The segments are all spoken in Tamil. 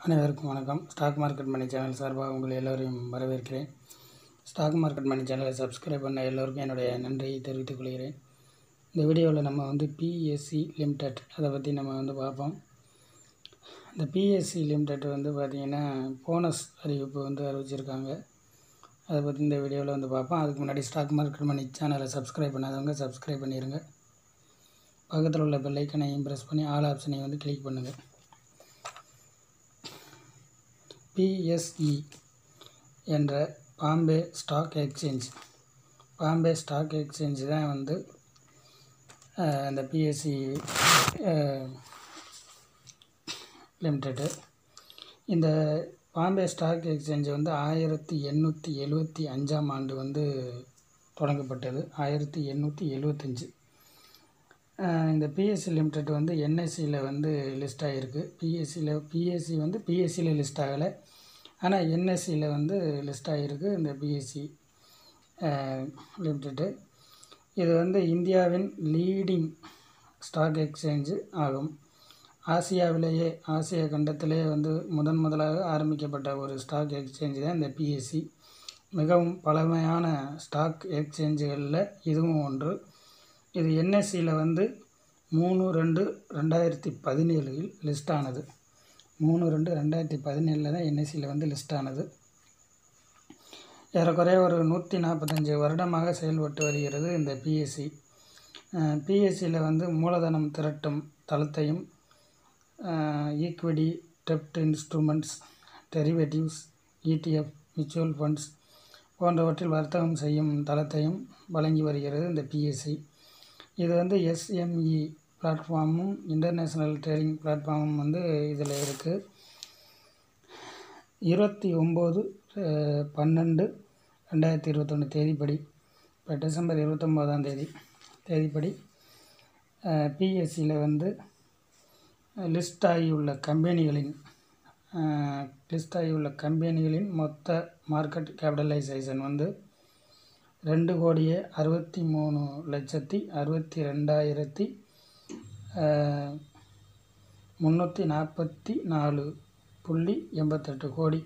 அனைவருக்கும் வணக்கம் ஸ்டாக் மார்க்கெட் மணி சேனல் சார்பாக உங்கள் எல்லோரையும் வரவேற்கிறேன் ஸ்டாக் மார்க்கெட் மணி சேனலை சப்ஸ்கிரைப் பண்ண எல்லோருக்கும் என்னுடைய நன்றியை தெரிவித்துக் கொள்கிறேன் இந்த வீடியோவில் நம்ம வந்து பிஎஸ்சி லிமிடெட் அதை பற்றி நம்ம வந்து பார்ப்போம் இந்த பிஎஸ்சி லிமிடெட் வந்து பார்த்திங்கன்னா போனஸ் அறிவிப்பு வந்து அறிவிச்சிருக்காங்க அதை பற்றி இந்த வீடியோவில் வந்து பார்ப்போம் அதுக்கு முன்னாடி ஸ்டாக் மார்க்கெட் மணி சேனலை சப்ஸ்கிரைப் பண்ணாதவங்க சப்ஸ்கிரைப் பண்ணிடுங்க பக்கத்தில் உள்ள பெல்லைக்கனையும் ப்ரெஸ் பண்ணி ஆல் ஆப்ஷனையும் வந்து கிளிக் பண்ணுங்கள் பிஎஸ்இ என்ற Bombay stock exchange Bombay stock exchange தான் வந்து அஹ், இந்த பிஎஸ்சி லிமிட்டெடு இந்த பாம்பே ஸ்டாக் எக்ஸ்சேஞ்ச் வந்து ஆயிரத்தி எண்ணூற்றி எழுவத்தி அஞ்சாம் ஆண்டு வந்து தொடங்கப்பட்டது ஆயிரத்தி எண்ணூற்றி எழுவத்தஞ்சு இந்த பிஎஸ்சி லிமிடெட் வந்து என்எஸ்சியில் வந்து லிஸ்ட் ஆகிருக்கு பிஎஸ்சியில் பிஎஸ்சி வந்து பிஎஸ்சியில் லிஸ்ட் ஆகலை ஆனால் என்எஸ்சியில் வந்து லிஸ்ட் ஆகிருக்கு இந்த பிஎஸ்சி லிமிடெட்டு இது வந்து இந்தியாவின் லீடிங் ஸ்டாக் எக்ஸ்சேஞ்சு ஆகும் ஆசியாவிலேயே ஆசிய கண்டத்திலே வந்து முதன் முதலாக ஆரம்பிக்கப்பட்ட ஒரு ஸ்டாக் எக்ஸ்சேஞ்சு தான் இந்த பிஎஸ்சி மிகவும் பழமையான ஸ்டாக் எக்ஸ்சேஞ்சுகளில் இதுவும் ஒன்று இது என்எஸ்சியில் வந்து மூணு ரெண்டு ரெண்டாயிரத்தி பதினேழில் லிஸ்ட் ஆனது மூணு ரெண்டு ரெண்டாயிரத்தி பதினேழில் தான் என்எஸ்சியில் வந்து லிஸ்ட் ஆனது ஏறக்குறைய ஒரு நூற்றி நாற்பத்தஞ்சு வருடமாக செயல்பட்டு வருகிறது இந்த பிஎஸ்சி பிஎஸ்சியில் வந்து மூலதனம் திரட்டும் தளத்தையும் ஈக்விட்டி டெப்ட் instruments derivatives ETF mutual funds போன்றவற்றில் வர்த்தகம் செய்யும் தளத்தையும் வழங்கி வருகிறது இந்த பிஎஸ்சி இது வந்து எஸ்எம்இ பிளாட்ஃபார்மும் இன்டர்நேஷ்னல் ட்ரேடிங் பிளாட்ஃபார்மும் வந்து இதில் இருக்குது இருபத்தி ஒம்பது பன்னெண்டு ரெண்டாயிரத்தி இருபத்தொன்று தேதிப்படி இப்போ டிசம்பர் இருபத்தொம்போதாம் தேதி தேதிப்படி பிஎஸ்சியில் வந்து லிஸ்ட் ஆகியுள்ள கம்பெனிகளின் லிஸ்ட் ஆகியுள்ள கம்பெனிகளின் மொத்த மார்க்கெட் கேபிட்டலைசேஷன் வந்து ரெண்டு கோடியே அறுபத்தி மூணு லட்சத்தி அறுபத்தி ரெண்டாயிரத்தி முந்நூற்றி நாற்பத்தி நாலு புள்ளி எண்பத்தெட்டு கோடி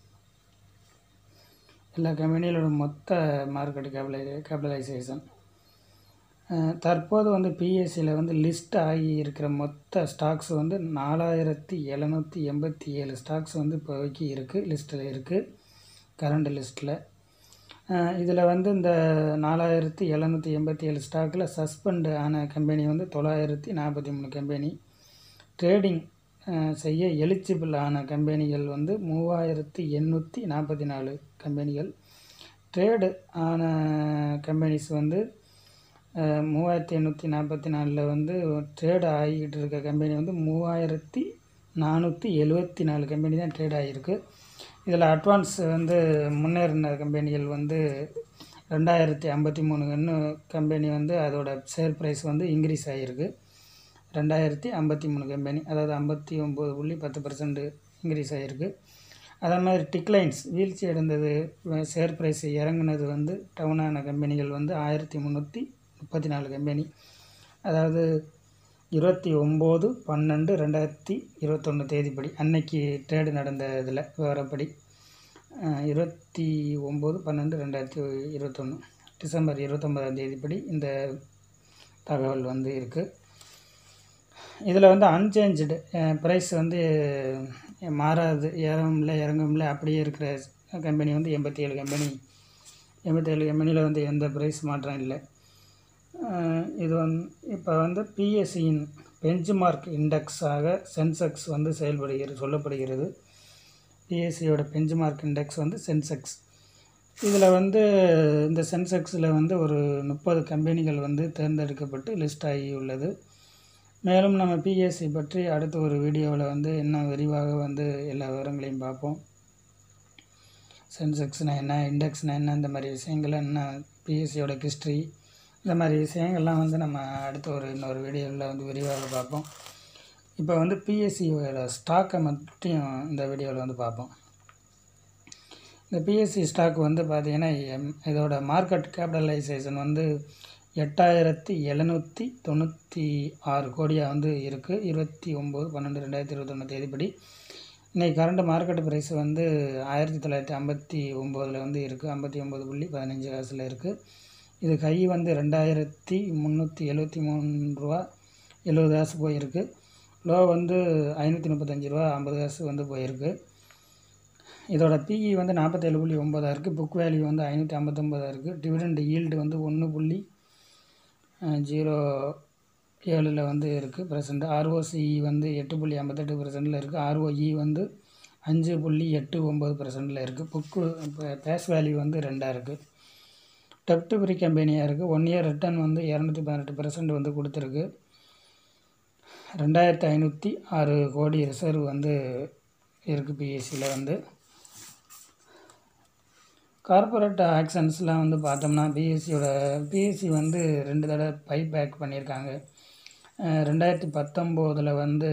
எல்லா கம்பெனிகளோட மொத்த மார்க்கெட் கேபிடலை கேபிட்டலைசேஷன் தற்போது வந்து பிஎஸ்சியில் வந்து லிஸ்ட் ஆகி இருக்கிற மொத்த ஸ்டாக்ஸ் வந்து நாலாயிரத்தி எழுநூற்றி எண்பத்தி ஏழு ஸ்டாக்ஸ் வந்து இப்போதைக்கு இருக்குது லிஸ்ட்டில் இருக்குது கரண்ட் லிஸ்ட்டில் இதில் வந்து இந்த நாலாயிரத்தி எழுநூற்றி எண்பத்தி ஏழு ஸ்டாக்கில் சஸ்பெண்ட் ஆன கம்பெனி வந்து தொள்ளாயிரத்தி நாற்பத்தி மூணு கம்பெனி ட்ரேடிங் செய்ய எலிஜிபிள் ஆன கம்பெனிகள் வந்து மூவாயிரத்தி எண்ணூற்றி நாற்பத்தி நாலு கம்பெனிகள் ட்ரேடு ஆன கம்பெனிஸ் வந்து அஹ், மூவாயிரத்தி எண்ணூற்றி நாற்பத்தி நாலில் வந்து ட்ரேடு ஆகிக்கிட்டு இருக்க கம்பெனி வந்து மூவாயிரத்தி நானூற்றி எழுவத்தி நாலு கம்பெனி தான் ட்ரேட் ஆகியிருக்கு இதில் அட்வான்ஸ் வந்து முன்னேறின கம்பெனிகள் வந்து ரெண்டாயிரத்தி ஐம்பத்தி மூணு இன்னும் கம்பெனி வந்து அதோட ஷேர் ப்ரைஸ் வந்து இன்க்ரீஸ் ஆகிருக்கு ரெண்டாயிரத்தி ஐம்பத்தி மூணு கம்பெனி அதாவது ஐம்பத்தி ஒம்பது புள்ளி பத்து பர்சன்ட் இன்க்ரீஸ் ஆகிருக்கு அதே மாதிரி டிக்ளைன்ஸ் வீழ்ச்சி அடைந்தது ஷேர் ப்ரைஸ் இறங்குனது வந்து டவுனான கம்பெனிகள் வந்து ஆயிரத்தி முந்நூற்றி முப்பத்தி நாலு கம்பெனி அதாவது இருபத்தி ஒம்பது பன்னெண்டு ரெண்டாயிரத்தி இருபத்தொன்று தேதிப்படி அன்னைக்கு ட்ரேடு நடந்த இதில் விவரப்படி அஹ், இருபத்தி ஒம்பது பன்னெண்டு ரெண்டாயிரத்தி இருபத்தொன்று டிசம்பர் இருபத்தொம்பதாம் தேதிப்படி இந்த தகவல் வந்து இருக்குது இதில் வந்து அன்சேஞ்சு ப்ரைஸ் வந்து மாறாது ஏறவும் இல்லை இறங்கவும் இல்லை அப்படியே இருக்கிற கம்பெனி வந்து எண்பத்தி ஏழு கம்பெனி எண்பத்தேழு கம்பெனியில் வந்து எந்த ப்ரைஸ் மாற்றம் இல்லை அஹ் இது வந்து இப்போ வந்து பிஎஸ்சியின் பெஞ்ச்மார்க் இண்டெக்ஸாக சென்செக்ஸ் வந்து செயல்படுகிறது சொல்லப்படுகிறது பிஎஸ்சியோட பெஞ்ச்மார்க் இண்டெக்ஸ் வந்து சென்செக்ஸ் இதில் வந்து இந்த சென்செக்ஸில் வந்து ஒரு முப்பது கம்பெனிகள் வந்து தேர்ந்தெடுக்கப்பட்டு லிஸ்ட் ஆகி உள்ளது மேலும் நம்ம பிஎஸ்சி பற்றி அடுத்த ஒரு வீடியோவில் வந்து இன்னும் விரிவாக வந்து எல்லா விவரங்களையும் பார்ப்போம் சென்செக்ஸ்னால் என்ன இண்டெக்ஸ்னால் என்ன இந்த மாதிரி விஷயங்கள் என்ன பிஎஸ்சியோட ஹிஸ்ட்ரி இந்த மாதிரி விஷயங்கள்லாம் வந்து நம்ம அடுத்த ஒரு இன்னொரு வீடியோவில் வந்து விரிவாக பார்ப்போம் இப்போ வந்து பிஎஸ்சியோட ஸ்டாக்கை மட்டும் இந்த வீடியோவில் வந்து பார்ப்போம் இந்த பிஎஸ்சி ஸ்டாக் வந்து பார்த்திங்கன்னா எம் இதோட மார்க்கெட் கேபிட்டலைசேஷன் வந்து எட்டாயிரத்தி எழுநூற்றி தொண்ணூற்றி ஆறு கோடியாக வந்து இருக்குது இருபத்தி ஒம்பது பன்னெண்டு ரெண்டாயிரத்தி இருபத்தொன்று தேதிப்படி இன்றைக்கி கரண்ட் மார்க்கெட் ப்ரைஸ் வந்து ஆயிரத்தி தொள்ளாயிரத்தி ஐம்பத்தி ஒம்போதில் வந்து இருக்குது ஐம்பத்தி ஒம்பது புள்ளி பதினஞ்சு காசில் இருக்குது இது கை வந்து ரெண்டாயிரத்தி முந்நூற்றி எழுபத்தி மூணு ரூபா எழுபது காசு போயிருக்கு லோ வந்து ஐநூற்றி முப்பத்தஞ்சு ரூபா ஐம்பது காசு வந்து போயிருக்கு இதோட பிஇ வந்து நாற்பத்தேழு புள்ளி ஒம்பதா இருக்குது புக் வேல்யூ வந்து ஐநூற்றி ஐம்பத்தொம்பதா இருக்குது டிவிடெண்ட் ஈல்டு வந்து ஒன்று புள்ளி ஜீரோ ஏழில் வந்து இருக்குது ப்ரெசென்ட் ஆர்ஓசிஇ வந்து எட்டு புள்ளி ஐம்பத்தெட்டு பர்சன்டில் இருக்குது ஆர்ஓஇ வந்து அஞ்சு புள்ளி எட்டு ஒம்பது பர்சன்டில் இருக்குது புக்கு இப்போ பேஸ் வேல்யூ வந்து ரெண்டாக இருக்குது டெப்ட் ஃப்ரீ கம்பெனியாக இருக்குது ஒன் இயர் ரிட்டர்ன் வந்து இரநூத்தி பதினெட்டு பர்சன்ட் வந்து கொடுத்துருக்கு ரெண்டாயிரத்தி ஐநூற்றி ஆறு கோடி ரிசர்வ் வந்து இருக்குது பிஎஸ்சியில் வந்து கார்ப்பரேட் ஆக்ஷன்ஸ்லாம் வந்து பார்த்தோம்னா பிஎஸ்சியோட பிஎஸ்சி வந்து ரெண்டு தடவை பை பேக் பண்ணியிருக்காங்க ரெண்டாயிரத்தி பத்தொம்போதில் வந்து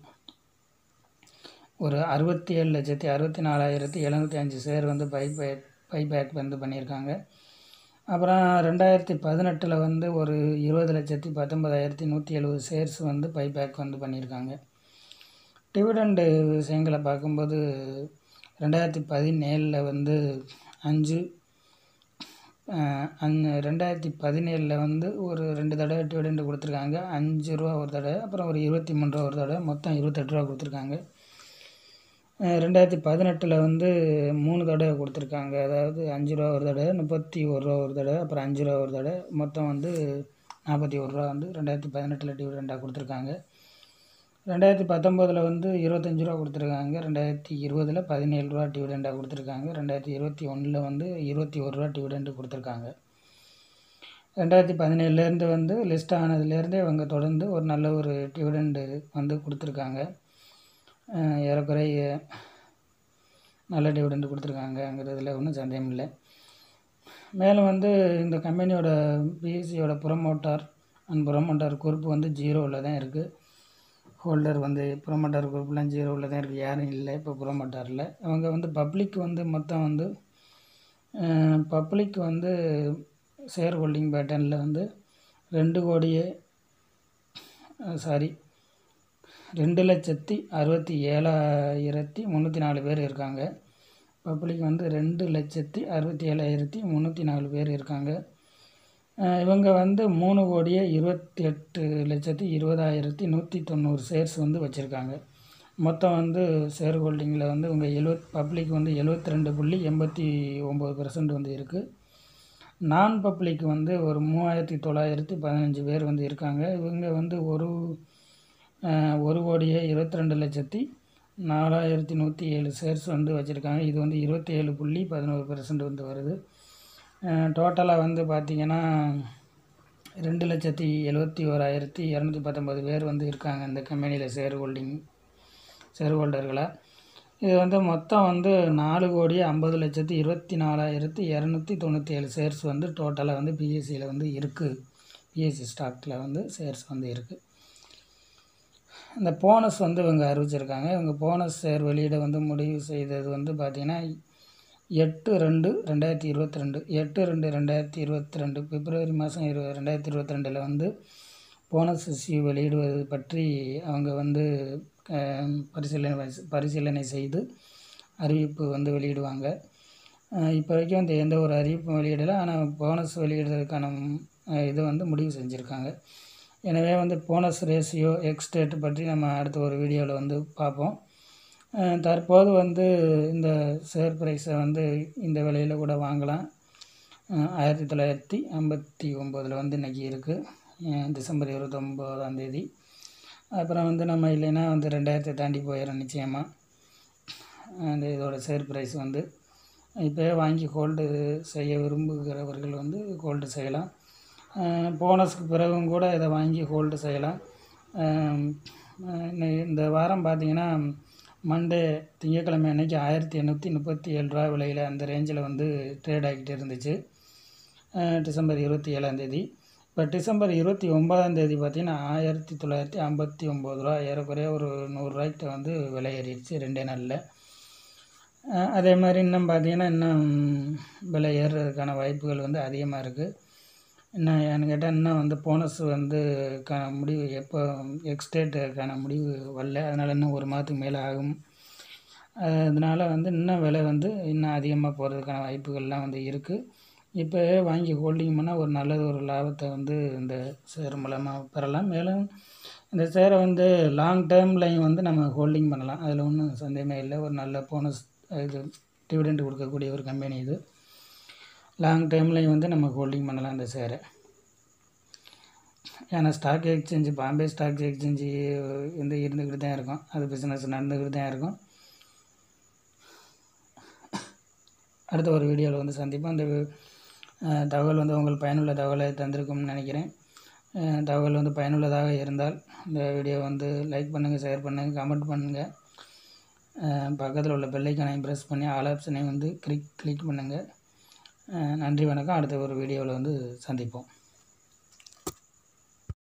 ஒரு அறுபத்தி ஏழு லட்சத்தி அறுபத்தி நாலாயிரத்தி எழுநூற்றி அஞ்சு ஷேர் வந்து பை பேக் பை பேக் வந்து பண்ணியிருக்காங்க அப்புறம் ரெண்டாயிரத்தி பதினெட்டில் வந்து ஒரு இருபது லட்சத்தி பத்தொன்பதாயிரத்தி நூற்றி எழுபது ஷேர்ஸ் வந்து பை பேக் வந்து பண்ணியிருக்காங்க டிவிடெண்டு விஷயங்களை பார்க்கும்போது ரெண்டாயிரத்தி பதினேழில் வந்து அஞ்சு அந் ரெண்டாயிரத்தி பதினேழில் வந்து ஒரு ரெண்டு தடவை டிவிடெண்டு கொடுத்துருக்காங்க அஞ்சு ரூபா ஒரு தடவை அப்புறம் ஒரு இருபத்தி மூணு ரூபா ஒரு தடவை மொத்தம் இருபத்தெட்டு ரூபா கொடுத்துருக்காங்க ரெண்டாயிரத்தி பதினெட்டில் வந்து மூணு தடவை கொடுத்துருக்காங்க அதாவது அஞ்சு ரூபா ஒரு தடவை முப்பத்தி ஒரு ரூபா ஒரு தடவை அப்புறம் அஞ்சு ரூபா ஒரு தடவை மொத்தம் வந்து நாற்பத்தி ஒரு ரூபா வந்து ரெண்டாயிரத்தி பதினெட்டில் டிவிடெண்டாக கொடுத்துருக்காங்க ரெண்டாயிரத்தி பத்தொம்போதில் வந்து இருபத்தஞ்சி ரூபா கொடுத்துருக்காங்க ரெண்டாயிரத்தி இருபதில் பதினேழு ரூபா டிவிடெண்டாக கொடுத்துருக்காங்க ரெண்டாயிரத்தி இருபத்தி ஒன்றில் வந்து இருபத்தி ஒரு ரூபா டிவிடெண்டு கொடுத்துருக்காங்க ரெண்டாயிரத்தி பதினேழுலேருந்து வந்து லிஸ்ட் ஆனதுலேருந்தே இவங்க தொடர்ந்து ஒரு நல்ல ஒரு டிவிடெண்டு வந்து கொடுத்துருக்காங்க ஏறக்குறைய நல்ல டிவிடெண்டு கொடுத்துருக்காங்கங்கிறதுல ஒன்றும் சந்தேகம் இல்லை மேலும் வந்து இந்த கம்பெனியோட பிஎஸ்சியோட ப்ரொமோட்டார் அண்ட் ப்ரொமோட்டார் குரூப் வந்து ஜீரோவில் தான் இருக்குது ஹோல்டர் வந்து ப்ரொமோட்டார் குரூப்லாம் ஜீரோவில் தான் இருக்குது யாரும் இல்லை இப்போ ப்ரொமோட்டாரில் அவங்க வந்து பப்ளிக் வந்து மொத்தம் வந்து பப்ளிக் வந்து ஷேர் ஹோல்டிங் பேட்டர்னில் வந்து ரெண்டு கோடியே சாரி ரெண்டு லட்சத்தி அறுபத்தி ஏழாயிரத்தி முந்நூற்றி நாலு பேர் இருக்காங்க பப்ளிக் வந்து ரெண்டு லட்சத்தி அறுபத்தி ஏழாயிரத்தி முந்நூற்றி நாலு பேர் இருக்காங்க இவங்க வந்து மூணு கோடியே இருபத்தி எட்டு லட்சத்தி இருபதாயிரத்தி நூற்றி தொண்ணூறு ஷேர்ஸ் வந்து வச்சுருக்காங்க மொத்தம் வந்து ஷேர் ஹோல்டிங்கில் வந்து இவங்க எழுவத் பப்ளிக் வந்து எழுவத்தி ரெண்டு புள்ளி எண்பத்தி ஒம்பது பர்சன்ட் வந்து இருக்குது நான் பப்ளிக் வந்து ஒரு மூவாயிரத்தி தொள்ளாயிரத்தி பதினஞ்சு பேர் வந்து இருக்காங்க இவங்க வந்து ஒரு ஒரு கோடியே இருபத்தி ரெண்டு லட்சத்தி நாலாயிரத்தி நூற்றி ஏழு ஷேர்ஸ் வந்து வச்சுருக்காங்க இது வந்து இருபத்தி ஏழு புள்ளி பதினோரு பர்சன்ட் வந்து வருது டோட்டலாக வந்து பார்த்திங்கன்னா ரெண்டு லட்சத்தி எழுபத்தி ஓராயிரத்தி இரநூத்தி பத்தொம்பது பேர் வந்து இருக்காங்க இந்த கம்பெனியில் ஷேர் ஹோல்டிங் ஷேர் ஹோல்டர்களாக இது வந்து மொத்தம் வந்து நாலு கோடி ஐம்பது லட்சத்தி இருபத்தி நாலாயிரத்தி இரநூத்தி தொண்ணூற்றி ஏழு ஷேர்ஸ் வந்து டோட்டலாக வந்து பிஎஸ்சியில் வந்து இருக்குது பிஎஸ்சி ஸ்டாக்கில் வந்து ஷேர்ஸ் வந்து இருக்குது இந்த போனஸ் வந்து இவங்க அறிவிச்சிருக்காங்க இவங்க போனஸ் ஷேர் வெளியிட வந்து முடிவு செய்தது வந்து பார்த்திங்கன்னா எட்டு ரெண்டு ரெண்டாயிரத்தி இருபத்தி ரெண்டு எட்டு ரெண்டு ரெண்டாயிரத்தி இருபத்தி ரெண்டு பிப்ரவரி மாதம் இரு ரெண்டாயிரத்தி இருபத்தி ரெண்டில் வந்து போனஸ் இஷ்யூ வெளியிடுவது பற்றி அவங்க வந்து பரிசீலனை பரிசீலனை செய்து அறிவிப்பு வந்து வெளியிடுவாங்க இப்போ வரைக்கும் அந்த எந்த ஒரு அறிவிப்பும் வெளியிடலை ஆனால் போனஸ் வெளியிடுறதுக்கான இது வந்து முடிவு செஞ்சுருக்காங்க எனவே வந்து போனஸ் ரேஷியோ எக்ஸ்டேட் பற்றி நம்ம அடுத்த ஒரு வீடியோவில் வந்து பார்ப்போம் தற்போது வந்து இந்த ஷேர் ப்ரைஸை வந்து இந்த விலையில் கூட வாங்கலாம் ஆயிரத்தி தொள்ளாயிரத்தி ஐம்பத்தி ஒம்போதில் வந்து இன்றைக்கி இருக்குது டிசம்பர் இருபத்தொம்போதாம் தேதி அப்புறம் வந்து நம்ம இல்லைன்னா வந்து ரெண்டாயிரத்தை தாண்டி போயிடும் நிச்சயமாக அந்த இதோட ஷேர் ப்ரைஸ் வந்து இப்போயே வாங்கி ஹோல்டு செய்ய விரும்புகிறவர்கள் வந்து ஹோல்டு செய்யலாம் போனஸ்க்கு பிறகும் கூட இதை வாங்கி ஹோல்டு செய்யலாம் இந்த வாரம் பார்த்திங்கன்னா மண்டே திங்கக்கிழமை அன்றைக்கி ஆயிரத்தி எண்ணூற்றி முப்பத்தி ஏழு ரூபா விலையில் அந்த ரேஞ்சில் வந்து ட்ரேட் ஆகிட்டு இருந்துச்சு டிசம்பர் இருபத்தி ஏழாந்தேதி இப்போ டிசம்பர் இருபத்தி ஒன்பதாந்தேதி பார்த்திங்கன்னா ஆயிரத்தி தொள்ளாயிரத்தி ஐம்பத்தி ஒம்பது ரூபா ஏறக்குறைய ஒரு நூறுரூவாய்க்கிட்ட வந்து விலை ஏறிடுச்சு ரெண்டே நாளில் அதே மாதிரி இன்னும் பார்த்திங்கன்னா இன்னும் விலை ஏறுறதுக்கான வாய்ப்புகள் வந்து அதிகமாக இருக்குது இன்னும் ஏன்னு கேட்டால் இன்னும் வந்து போனஸ் வந்து க்கான முடிவு எப்போ எக்ஸ்டேட்டுக்கான முடிவு வரல அதனால் இன்னும் ஒரு மாதத்துக்கு மேலே ஆகும் அதனால் வந்து இன்னும் விலை வந்து இன்னும் அதிகமாக போகிறதுக்கான வாய்ப்புகள்லாம் வந்து இருக்குது இப்போ வாங்கி ஹோல்டிங் பண்ணால் ஒரு நல்ல ஒரு லாபத்தை வந்து இந்த ஷேர் மூலமாக பெறலாம் மேலும் இந்த ஷேரை வந்து லாங் டேர்ம்லையும் வந்து நம்ம ஹோல்டிங் பண்ணலாம் அதில் ஒன்றும் சந்தேகமே இல்லை ஒரு நல்ல போனஸ் இது டிவிடெண்ட் கொடுக்கக்கூடிய ஒரு கம்பெனி இது லாங் டைம்லையும் வந்து நம்ம ஹோல்டிங் பண்ணலாம் இந்த ஷேரை ஏன்னா stock exchange Bombay stock exchange வந்து இருந்துக்கிட்டு தான் இருக்கும் அது பிஸ்னஸ் நடந்துக்கிட்டு தான் இருக்கும் அடுத்த ஒரு வீடியோவில் வந்து சந்திப்போம் இந்த அஹ், தகவல் வந்து உங்களுக்கு பயனுள்ள தகவலை தந்திருக்கும்னு நினைக்கிறேன் அஹ், தகவல் வந்து பயனுள்ளதாக இருந்தால் இந்த வீடியோ வந்து லைக் பண்ணுங்கள் ஷேர் பண்ணுங்கள் கமெண்ட் பண்ணுங்கள் பக்கத்தில் உள்ள பெல்லைக்கானையும் ப்ரெஸ் பண்ணி ஆல் ஆப்ஷனையும் வந்து கிளிக் கிளிக் பண்ணுங்கள் நன்றி வணக்கம் அடுத்த ஒரு வீடியோவில் வந்து சந்திப்போம்